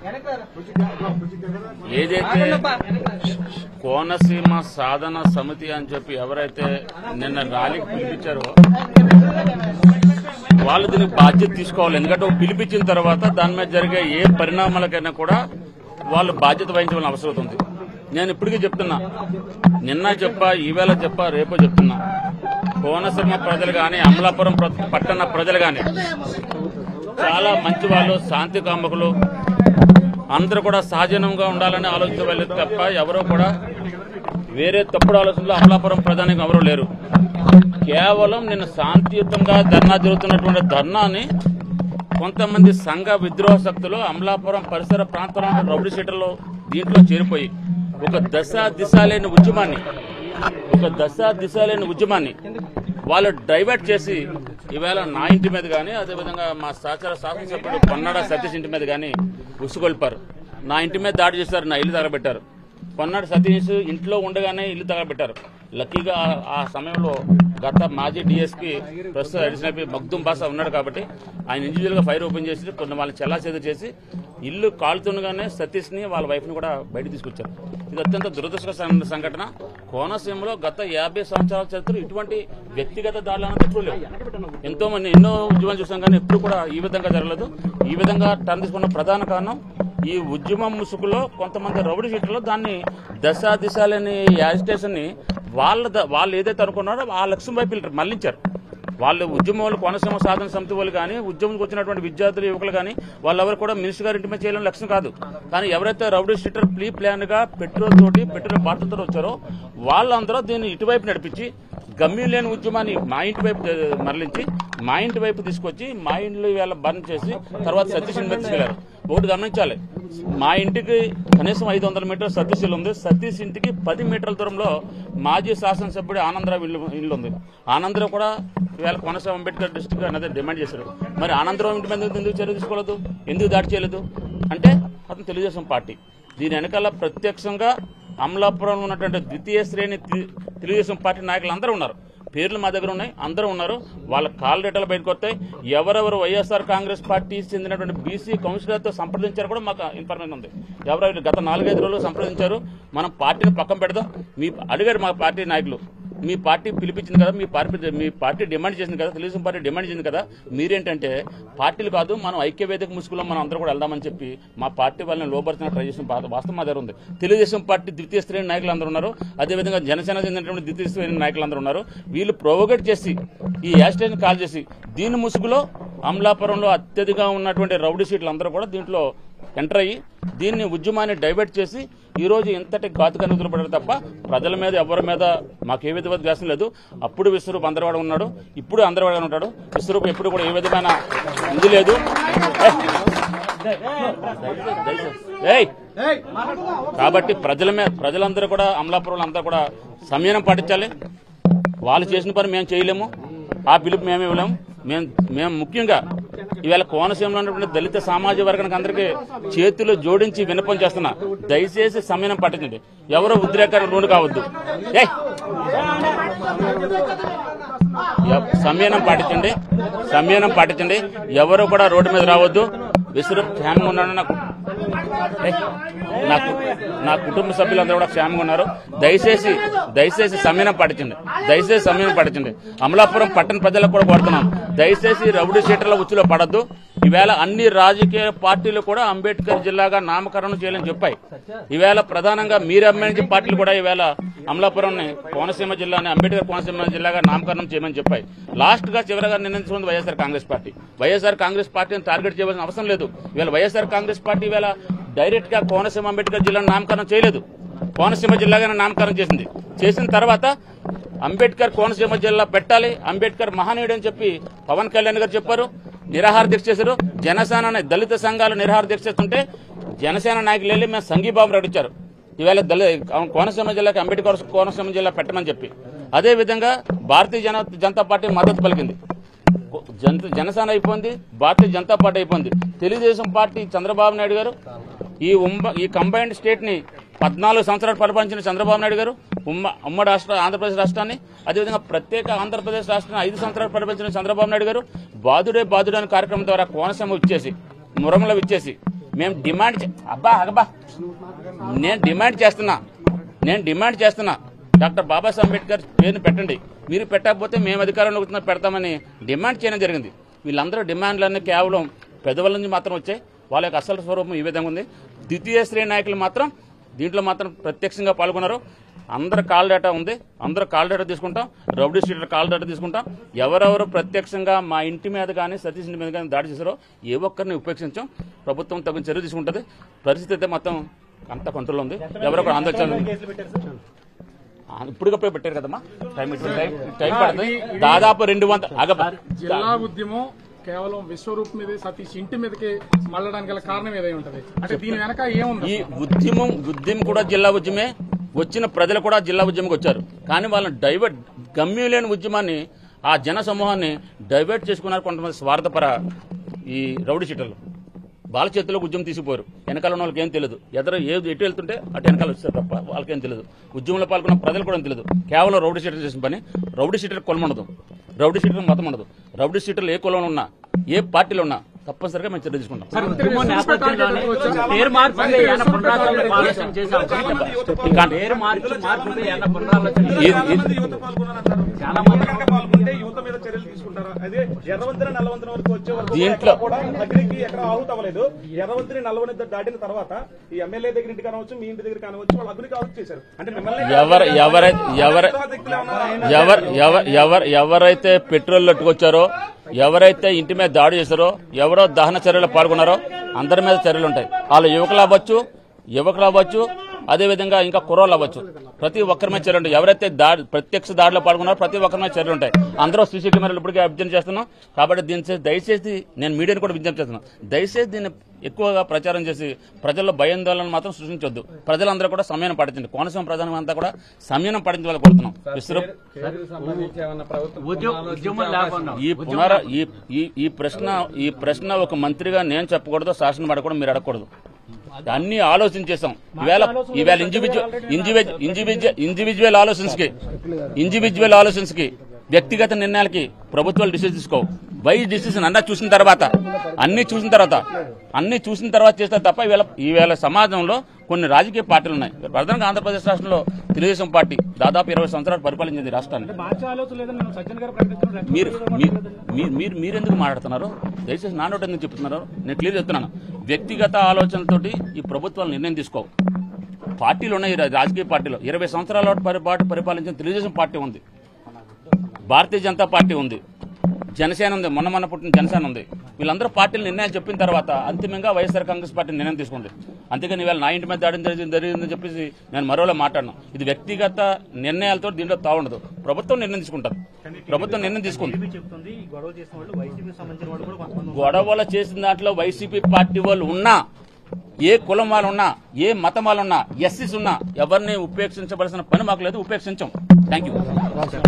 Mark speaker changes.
Speaker 1: ఏదైతే కోనసీమ సాధన సమితి అని చెప్పి ఎవరైతే నిన్న ర్యాలీకి పిలిపించారో వాళ్ళు దీనికి బాధ్యత తీసుకోవాలి ఎందుకంటే ఒక పిలిపించిన తర్వాత దాని మీద జరిగే ఏ పరిణామాలకైనా కూడా వాళ్ళు బాధ్యత వహించవలసిన అవసరం ఉంది నేను ఇప్పటికీ చెప్తున్నా నిన్న చెప్పా ఈవేళ చెప్పా రేపు చెప్తున్నా కోనసీమ ప్రజలు గాని అమలాపురం ప్ర- పట్టణ ప్రజలు గాని చాలా మంచి వాళ్ళు శాంతి కామకులు అందరూ కూడా సహజనంగా ఉండాలని ఆలోచించవాలి తప్ప ఎవరో కూడా వేరే తప్పుడు ఆలోచనలో అమలాపురం ప్రధానికి ఎవరూ లేరు కేవలం నిన్న శాంతియుతంగా ధర్నా జరుగుతున్నటువంటి ధర్నాని కొంతమంది సంఘ విద్రోహ శక్తులు అమలాపురం పరిసర ప్రాంతంలో రౌడీ షీటర్లో దీంట్లో చేరిపోయి ఒక దశ దిశ లేని ఉద్యమాన్ని ఒక దశ దిశ లేని ఉద్యమాన్ని వాళ్ళు డైవర్ట్ చేసి ఈవేళ నా ఇంటి మీద కానీ అదేవిధంగా మా సహచర శాసనసభ్యుడు పొన్నాడ సతీష్ ఇంటి మీద కానీ ఉసుగొల్పారు నా ఇంటి మీద దాడి చేశారు నా ఇల్లు తగలబెట్టారు పొన్నాడు సతీష్ ఇంట్లో ఉండగానే ఇల్లు తగలబెట్టారు లక్కీగా ఆ- ఆ సమయంలో గత మాజీ డీఎస్పీ ప్రస్తుత అడిషనల్ మగ్దుం బాసా ఉన్నాడు కాబట్టి ఆయన ఇండివిజువల్ గా ఫైర్ ఓపెన్ చేసి కొన్ని వాళ్ళని చెల్లాచెదురు చేసి ఇల్లు కాలుతుండగానే సతీష్ ని వాళ్ళ వైఫ్ ని కూడా బయట తీసుకొచ్చారు ఇది అత్యంత దురదృష్టకర సం- సంఘటన కోనసీమలో గత యాభై సంవత్సరాల చరిత్ర ఇటువంటి వ్యక్తిగత దాడులు అన్నది ఎప్పుడు లేవు ఎంతో మంది ఎన్నో ఉద్యమాలు చూసాం కానీ ఎప్పుడు కూడా ఈ విధంగా జరగలేదు ఈ విధంగా టర్న్ తీసుకున్న ప్రధాన కారణం ఈ ఉద్యమం ముసుగులో కొంతమంది రౌడీ షీటర్లు దాన్ని దశ దిశాలని యాజిటేషన్ ని వాళ్ళ ద- వాళ్ళు ఏదైతే అనుకున్నారో ఆ లక్ష్యం వైపు వీళ్ళు మళ్లించారు వాళ్ళు ఉద్యమంలో కోనసీమ సాధన సమితి వాళ్ళు కానీ ఉద్యమంకి వచ్చినటువంటి విద్యార్థులు యువకులు కానీ వాళ్ళెవరు కూడా మినిస్టర్ గారి ఇంటి మీద చేయడం లక్ష్యం కాదు కానీ ఎవరైతే రౌడీ షీటర్ ప్రీ ప్లాన్ గా పెట్రోల్ తోటి పెట్రోల్ బాటలతో వచ్చారో వాళ్ళందరూ దీన్ని ఇటువైపు నడిపించి గమ్యం లేని ఉద్యమాన్ని మా ఇంటి వైపు ద- మరలించి మా ఇంటి వైపు తీసుకొచ్చి మా ఇంట్లో వేళ బర్న్ చేసి తర్వాత సతీష్ ఇంటి మీద తీసుకెళ్లారు ఒకటి గమనించాలి మా ఇంటికి కనీసం ఐదు వందల మీటర్ సతీష్ ఇల్లు ఉంది సతీష్ ఇంటికి పది మీటర్ల దూరంలో మాజీ శాసనసభ్యుడు ఆనందరావు ఇల్లు ఇల్లు ఉంది ఆనందరావు కూడా ఇవాళ కోనసీమ అంబేద్కర్ డిస్టిక్ అనేది డిమాండ్ చేశారు మరి ఆనందరావు ఇంటి మీద ఎందుకు చర్య తీసుకోలేదు ఎందుకు దాడి చేయలేదు అంటే అతను తెలుగుదేశం పార్టీ దీని వెనకాల ప్రత్యక్షంగా అమలాపురంలో ఉన్నటువంటి ద్వితీయ శ్రేణి తెలు- తెలుగుదేశం పార్టీ నాయకులు అందరూ ఉన్నారు పేర్లు మా దగ్గర ఉన్నాయి అందరూ ఉన్నారు వాళ్ళ కాల్ డేటాలు బయటకు వస్తాయి ఎవరెవరు వైఎస్ఆర్ కాంగ్రెస్ పార్టీ చెందినటువంటి బీసీ కౌన్సిలర్తో సంప్రదించారు కూడా మాకు ఇన్ఫర్మేషన్ ఉంది ఎవరెవరు గత నాలుగైదు రోజులు సంప్రదించారు మనం పార్టీని పక్కన పెడదాం మీ అడిగారు మా పార్టీ నాయకులు మీ పార్టీ పిలిపించింది కదా మీ పార్టీ మీ పార్టీ డిమాండ్ చేసింది కదా తెలుగుదేశం పార్టీ డిమాండ్ చేసింది కదా మీరేంటంటే పార్టీలు కాదు మనం ఐక్యవేదిక ముసుగులో మనం అందరూ కూడా వెళ్దామని చెప్పి మా పార్టీ వాళ్ళని లోపరిచిన ట్రై చేసిన బాధ వాస్తవం మా దగ్గర ఉంది తెలుగుదేశం పార్టీ ద్వితీయ శ్రేణి నాయకులు అందరూ ఉన్నారు అదేవిధంగా జనసేన చెందినటువంటి ద్వితీయ శ్రేణి నాయకులు అందరూ ఉన్నారు వీళ్ళు ప్రొవోగేట్ చేసి ఈ యాస్టేజ్ కాల్ చేసి దీని ముసుగులో అమలాపురంలో అత్యధికంగా ఉన్నటువంటి రౌడీ సీట్లు అందరూ కూడా దీంట్లో ఎంటర్ అయ్యి దీన్ని ఉద్యమాన్ని డైవర్ట్ చేసి ఈ రోజు ఇంతటి ఘాతుకాన్ని వదిలిపడారు తప్ప ప్రజల మీద ఎవరి మీద మాకు ఏ విధమైన ద్వేషం లేదు అప్పుడు విశ్వరూప్ అందరవాడు ఉన్నాడు ఇప్పుడు అందరవాడు ఉంటాడు విశ్వరూప్ ఎప్పుడు కూడా ఏ విధమైన ఇది లేదు ఏయ్! ఏయ్! కాబట్టి ప్రజల మీద ప్రజలందరూ కూడా అమలాపురం అంతా కూడా సంయమనం పాటించాలి వాళ్ళు చేసిన పని మేము చేయలేము ఆ పిలుపు మేము ఇవ్వలేము మేము మేము ముఖ్యంగా ఈవేళ కోనసీమలో ఉన్నటువంటి దళిత సామాజిక వర్గానికి అందరికీ చేతులు జోడించి విన్నపం చేస్తున్నా దయచేసి సమయం పట్టించండి ఎవరో ఉద్రేకానికి నూనె కావద్దు ఏయ్! ఎవ్- సంయమనం పాటించండి సంయమనం పాటించండి ఎవరు కూడా రోడ్డు మీద రావద్దు విసురు క్షేమంగా ఉన్నాడు నాకు ఏయ్! నాకు నా కుటుంబ సభ్యులందరూ కూడా క్షేమంగా ఉన్నారు దయచేసి దయచేసి సమయం పాటించండి దయచేసి సమయం పాటించండి అమలాపురం పట్టణ ప్రజలకు కూడా కోరుతున్నాం దయచేసి రౌడీ షీటర్ల ఉచ్చులో పడద్దు ఈవేళ అన్ని రాజకీయ పార్టీలు కూడా అంబేద్కర్ జిల్లాగా నామకరణం చేయాలని చెప్పాయి ఈవేళ ప్రధానంగా మీరు అమ్మాయి పార్టీలు కూడా ఈవేళ అమలాపురం కోనసీమ జిల్లాని అంబేద్కర్ కోనసీమ జిల్లాగా నామకరణం చేయమని చెప్పాయి లాస్ట్ గా చివరగా నిర్ణయించుకుంది YSR Congress party YSR Congress పార్టీని టార్గెట్ చేయవలసిన అవసరం లేదు ఇవాళ వైఎస్ఆర్ కాంగ్రెస్ పార్టీ ఇవాళ డైరెక్ట్ గా కోనసీమ అంబేద్కర్ జిల్లాను నామకరణం చేయలేదు కోనసీమ జిల్లాగానే నామకరణం చేసింది చేసిన తర్వాత అంబేద్కర్ కోనసీమ జిల్లా పెట్టాలి అంబేద్కర్ మహనీయుడు అని చెప్పి పవన్ కళ్యాణ్ గారు చెప్పారు నిరాహార దీక్ష చేశారు జనసేన దళిత సంఘాలు నిరాహార దీక్ష చేస్తుంటే జనసేన నాయకులు వెళ్ళి మేము సంఘీభావం ప్రకటించారు ఈవేళ దళి కోనసీమ జిల్లాకి అంబేద్కర్ కోనసీమ జిల్లా పెట్టమని చెప్పి అదే విధంగా భారతీయ జన జనతా పార్టీ మద్దతు పలికింది జన జనసేన అయిపోయింది భారతీయ జనతా పార్టీ అయిపోయింది తెలుగుదేశం పార్టీ చంద్రబాబు నాయుడు గారు ఈ ఉమ్మ ఈ కంబైన్డ్ స్టేట్ ని పద్నాలుగు సంవత్సరాలు పరిపాలించిన చంద్రబాబు నాయుడు గారు ఉమ్మ ఉమ్మడి రాష్ట్ర ఆంధ్రప్రదేశ్ రాష్ట్రాన్ని అదేవిధంగా ప్రత్యేక ఆంధ్రప్రదేశ్ రాష్ట్రాన్ని ఐదు సంవత్సరాలు పరిపాలించిన చంద్రబాబు నాయుడు గారు బాదుడే బాదుడే అనే కార్యక్రమం ద్వారా కోనసీమ ఇచ్చేసి మురమల ఇచ్చేసి మేము డిమాండ్ చే- అబ్బా అబ్బా నేను డిమాండ్ చేస్తున్నా నేను డిమాండ్ చేస్తున్నా డాక్టర్ బాబాసాహెబ్ అంబేద్కర్ పేరుని పెట్టండి మీరు పెట్టకపోతే మేము అధికారంలో వచ్చిన పెడతామని డిమాండ్ చేయడం జరిగింది వీళ్ళందరూ డిమాండ్లన్నీ కేవలం పెదవుల నుంచి మాత్రం వచ్చాయి వాళ్ళ యొక్క అసలు స్వరూపం ఈ విధంగా ఉంది ద్వితీయ శ్రేణి నాయకులు మాత్రం దీంట్లో మాత్రం ప్రత్యక్షంగా పాల్గొన్నారు అందరు కాల్ డేటా ఉంది అందరూ కాల్ డేటా తీసుకుంటాం రౌడీ స్ట్రీటర్ కాల్ డేటా తీసుకుంటాం ఎవరెవరు ప్రత్యక్షంగా మా ఇంటి మీద కానీ సతీష్ ఇంటి మీద కానీ దాడి చేశారో ఏ ఒక్కరిని ఉపేక్షించాం ప్రభుత్వం తగిన చర్య తీసుకుంటుంది పరిస్థితి అయితే మొత్తం అంత కంట్రోల్ ఉంది ఎవరో కూడా ఆందోళన ఇప్పటికప్పుడే పెట్టారు కదమ్మా టైం ఇటు టైం టైం పడుతుంది దాదాపు రెండు వందల అగబ్బా
Speaker 2: జిల్లా ఉద్యమం కేవలం విశ్వరూప్ మీద సతీష్ ఇంటి మీదకి మళ్ళడానికి గల కారణం ఏదై ఉంటది అంటే దీని వెనక ఏముంది
Speaker 1: ఈ ఉద్యమం ఉద్యమం కూడా జిల్లా ఉద్యమే వచ్చిన ప్రజలు కూడా జిల్లా ఉద్యమంకి వచ్చారు కానీ వాళ్ళని డైవర్ట్ గమ్యం లేని ఉద్యమాన్ని ఆ జన సమూహాన్ని డైవర్ట్ చేసుకున్నారు కొంతమంది స్వార్థపర ఈ రౌడీ షీటర్లు వాళ్ళ చేతిలో ఉద్యమం తీసుకుపోయారు వెనకాల ఉన్న వాళ్ళకి ఏం తెలియదు ఎదురు ఏది ఎటు వెళ్తుంటే అటు వెనకాల వచ్చారు తప్ప వాళ్ళకేం తెలియదు ఉద్యమంలో పాల్గొన్న ప్రజలు కూడా ఏం తెలియదు కేవలం రౌడీ షీటర్ చేసిన పని రౌడీ షీటర్ కులం ఉండదు రౌడీ షీటర్ మతం ఉండదు రౌడీ షీటర్లు ఏ కులంలో ఉన్నా ఏ పార్టీలో ఉన్నా తప్పనిసరిగా మేము చర్య తీసుకుంటాం
Speaker 3: ఉద్యమం నేపథ్యంలోనే పేరు మార్పు మీద ఏమైనా పునరాలోచన ఆలోచన చేసే అవకాశం ఉందా?
Speaker 1: ఇంకా
Speaker 3: పేరు మార్చి మార్పు మీద ఏమైనా పునరాలోచన
Speaker 1: ఈ-
Speaker 3: చేసే
Speaker 1: ఈ-
Speaker 4: మంది యువత పాల్గొనారంటారు
Speaker 3: చాలా మంది
Speaker 4: కనుక పాల్గొంటే యువత మీద చర్యలు తీసుకుంటారా అదే ఎర్రవంతిని నల్లవంతిని వరకు వచ్చే వరకు
Speaker 1: దీంట్లో-
Speaker 4: ఎక్కడ కూడా అగ్నికి ఎక్కడ ఆహుతి అవ్వలేదు ఎర్రవంతిని నల్లవని దాటిన తర్వాత ఈ ఎమ్మెల్యే దగ్గర ఇంటి కానవచ్చు మీ ఇంటి దగ్గర కానవచ్చు వాళ్ళు అగ్నికి ఆహుతి చేశారు అంటే మిమ్మల్ని
Speaker 1: ఎవరు ఎవరైతే ఎవరు
Speaker 4: వ్యక్తులు ఏమన్నా
Speaker 1: ఎవరు ఎవరు ఎవరు ఎవరైతే పెట్రోల్ లట్టుకొచ్చారో ఎవరైతే ఇంటి మీద దాడి చేశారో ఎవరో దహన చర్యలో పాల్గొన్నారో అందరి మీద చర్యలు ఉంటాయి వాళ్ళు యువకులు అవ్వచ్చు యువకులు అవ్వచ్చు అదేవిధంగా ఇంకా కుర్రోళ్ళు అవ్వచ్చు ప్రతి ఒక్కరి మీద చర్యలు ఉంటాయి ఎవరైతే దాడి ప్రత్యక్ష దాడిలో పాల్గొన్నారో ప్రతి ఒక్కరి మీద చర్యలు ఉంటాయి అందరూ సీసీ కెమెరాలు ఇప్పటికే అభ్యర్థన చేస్తున్నాం కాబట్టి దీని చే- దయచేసి నేను మీడియాని కూడా విజ్ఞప్తి చేస్తున్నాను దయచేసి దీన్ని ఎక్కువగా ప్రచారం చేసి ప్రజల్లో భయాందోళన మాత్రం సృష్టించొద్దు ప్రజలందరూ కూడా సమయం పాటించండి కోనసీమ ప్రధానం అంతా కూడా సమయం పాటించాలని కోరుతున్నాం విశ్వరూప్
Speaker 3: ఉద్యమం ఉద్యమం లేకుండా
Speaker 1: ఈ పునర ఈ ఈ- ఈ ప్రశ్న ఈ ప్రశ్న ఒక మంత్రిగా నేను చెప్పకూడదు శాసనం పడకూడదు మీరు అడగకూడదు అన్ని ఆలోచించేసాం ఈవేళ ఈవేళ ఇండివిజువల్ ఇండివిజువల్ ఇండివిజువల్ ఇండివిజువల్ ఆలోచన్స్ కి ఇండివిజువల్ ఆలోచన్స్ కి వ్యక్తిగత నిర్ణయాలకి ప్రభుత్వాలు డిసిషన్ తీసుకో వై డిసిషన్ అన్నా చూసిన తర్వాత అన్ని చూసిన తర్వాత అన్ని చూసిన తర్వాత చేస్తారు తప్ప ఈవేళ ఈవేళ సమాజంలో కొన్ని రాజకీయ పార్టీలు ఉన్నాయి ప్రధానంగా ఆంధ్రప్రదేశ్ రాష్ట్రంలో తెలుగుదేశం పార్టీ దాదాపు ఇరవై సంవత్సరాలు పరిపాలించింది రాష్ట్రాన్ని
Speaker 2: మార్చి ఆలోచన లేదని నేను సజ్జన్ గారు ప్రకటించిన
Speaker 1: మీరు మీ- మీ- మీరు మీరెందుకు మాట్లాడుతున్నారు దయచేసి నా నోటి ఎందుకు చెప్తున్నారు నేను క్లియర్ చెప్తున్నాను వ్యక్తిగత ఆలోచనలతోటి ఈ ప్రభుత్వాలు నిర్ణయం తీసుకో పార్టీలు ఉన్నాయి ఈ రా- రాజకీయ పార్టీలో ఇరవై సంవత్సరాల పరి- పాటు పరిపాలించిన తెలుగుదేశం పార్టీ ఉంది భారతీయ జనతా పార్టీ ఉంది జనసేన ఉంది మొన్న మొన్న పుట్టిన జనసేన ఉంది వీళ్ళందరూ పార్టీలు నిర్ణయం చెప్పిన తర్వాత అంతిమంగా వైఎస్ఆర్ కాంగ్రెస్ పార్టీ నిర్ణయం తీసుకుంది అంతేగాని ఇవాళ నా ఇంటి మీద దాడి జరిగింది జరిగిందని చెప్పేసి నేను మరోలా మాట్లాడను ఇది వ్యక్తిగత నిర్ణయాలతో దీంట్లో తావుండదు ప్రభుత్వం నిర్ణయం తీసుకుంటారు ప్రభుత్వం నిర్ణయం తీసుకుంది
Speaker 5: చెప్తుంది ఈ గొడవ చేసిన వాళ్ళు వైసీపీ సంబంధించిన వాళ్ళు కూడా కొంతమంది
Speaker 1: గొడవలు చేసిన దాంట్లో వైసీపీ పార్టీ వాళ్ళు ఉన్నా ఏ కులం వాళ్ళు ఉన్నా ఏ మతం వాళ్ళు ఉన్నా ఎస్సీస్ ఉన్నా ఎవరిని ఉపేక్షించవలసిన పని మాకు లేదు ఉపేక్షించాం థ్యాంక్ యూ